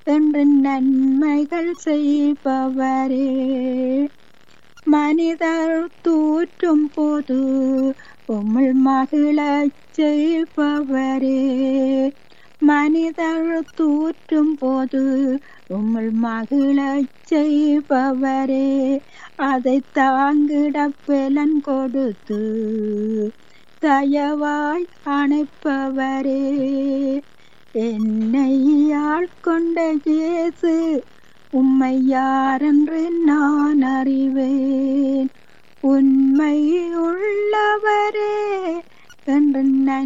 என்று நன்மைகள் செய்பவரே மனிதர் தூற்றும் போது உம்மில் மகிழச் செய்பவரே மனிதர் தூற்றும் போது உம்மில் மகிழச் செய்பவரே அதை தாங்கிட பலன் கொடுத்து தயவாய் அணைப்பவரே என்னை ஆட்கொண்ட இயேசு உம்மை யாரென்று நான் அறிவேன் உண்மை உள்ளவரே என்று